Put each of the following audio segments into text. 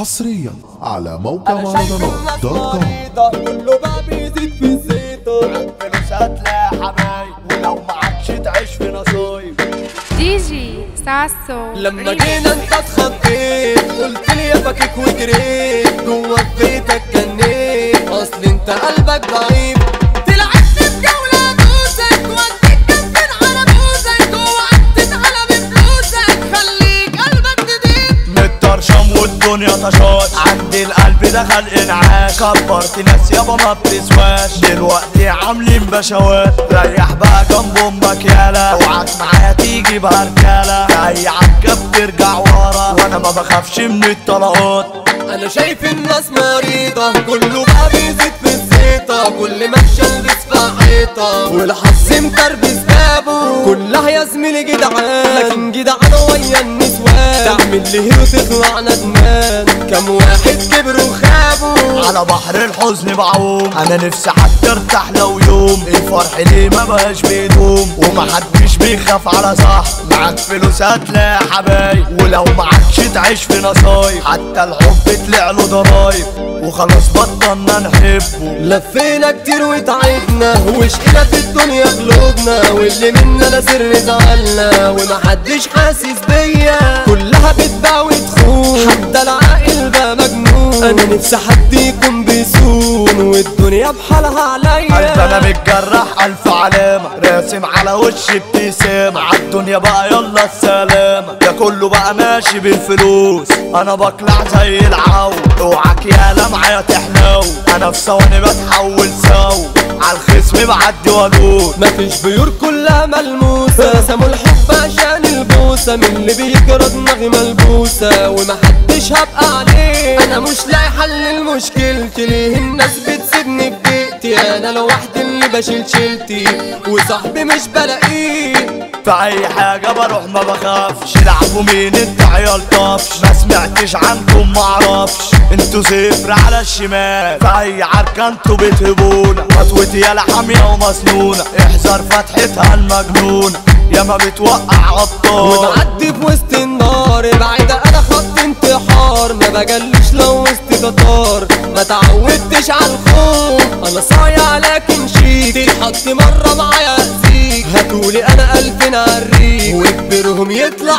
حصريا على موقع انا شايف مهرجانات الناس دوت كوم مريضة كله بقى بيزيد في الزيطة فلوس هتلاقي حبايب ولو معكش تعيش في نصايب دي جي ساسو لما جينا انت اتخضيت قلت لي يا فكك وجريت جوه في بيتك جنيت اصل انت قلبك ضعيف طلعت في جولة بوزك وديك كفين على بوزك وقعدت على بفلوسك خليك قلبك جديد مترشم والدنيا تشاش عندي القلب دخل انعاش كبرت ناس يابا ما بتسواش دلوقتي عاملين بشوات ريح بقى جنب امك يالا اوعك معايا تيجي بهرجالة اي عكة بترجع ورا وانا ما بخافش من الطلقات انا شايف الناس مريضة كله بقى بيزيد في الزيطة كل ما البس في حيطة والحظ متربس بابه كلها يا زميلي جدعان لكن جدعان ويا النسوان تعمل لي هيرو تطلع ندمان كم واحد كبر وخابوا على بحر الحزن بعوم انا نفسي حتى ارتاح لو يوم الفرح ليه ما بقاش بيدوم ومحدش بيخاف على صح معاك فلوس هتلاقي حبايب ولو معكش تعيش في نصايب حتى الحب طلع له ضرايب وخلاص بطلنا نحبه لفينا كتير وتعبنا وشقنا في الدنيا قلوبنا واللي مننا سر زعلنا ومحدش حاسس بيا كلها بتباع وتخون حتى العاقل بقى مجنون انا نفسي حد يكون بيسون والدنيا بحالها عليا قلب انا متجرح الف علامه راسم على وشي ابتسامه عالدنيا بقى يلا السلامه ده كله بقى ماشي بالفلوس انا بقلع زي العو اوعك يا معايا تحلو انا في ثواني بتحول سو عالخصم بعدي وادوس مفيش بيور كلها ملموسة رسموا الحب عشان البوسة من اللي بيجرى دماغي ملبوسة ومحدش هبقى عليه انا مش لاقي حل لمشكلتي ليه الناس بتسيبني في بيتي انا لوحدي اللي بشيل شيلتي وصاحبي مش بلاقيه في اي حاجة بروح ما بخافش لعبوا مين انت عيال طفش ما سمعتش عنكم معرفش انتوا صفر على الشمال في اي عركة انتوا بتهبونا خطوتي يا حامية ومسنونة احذر فتحتها المجنونة يا ما بتوقع عطار ومعدي في وسط النار بعيدة انا خط انتحار ما بجلش لو وسط قطار ما تعودتش على الخوف انا صايع لكن شيك تتحط مرة معايا اذيك هاتولي انا الف نعريك وكبرهم يطلع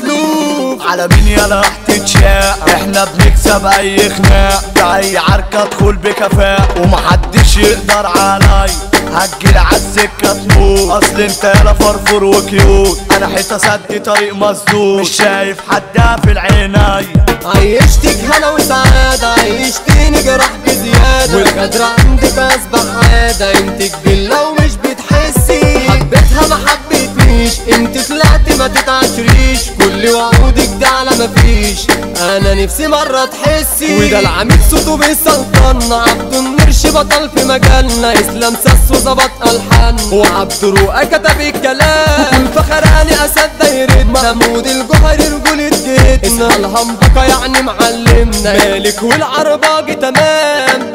مدلوف على مين يا راح تتشاق احنا بنكسب اي خناق في اي عركة ادخل بكفاء ومحدش يقدر علي هتجيلي عالسكة تموت اصل انت يالا فرفور وكيوت انا حيطة سد طريق مسدود مش شايف حد في العيني عيشتك هنا وسعادة عيشتيني جراح بزيادة والغدر عندك اصبح عادة انت كبيرة ومش بتحسي حبيتها ما حبيتنيش انت طلعتي ما تتعشريش كل وعودك ده على مفيش انا نفسي مرة تحسي وده العميد صوته بيسلطن عبد النرش بطل في مجالنا اسلام ساسو ظبط الحان وعبد رؤى كتب الكلام فخراني اسد دايرتنا محمود الجوهري رجولة جيتنا اسمها الهمبكة يعني معلمنا مالك والعرباجي تمام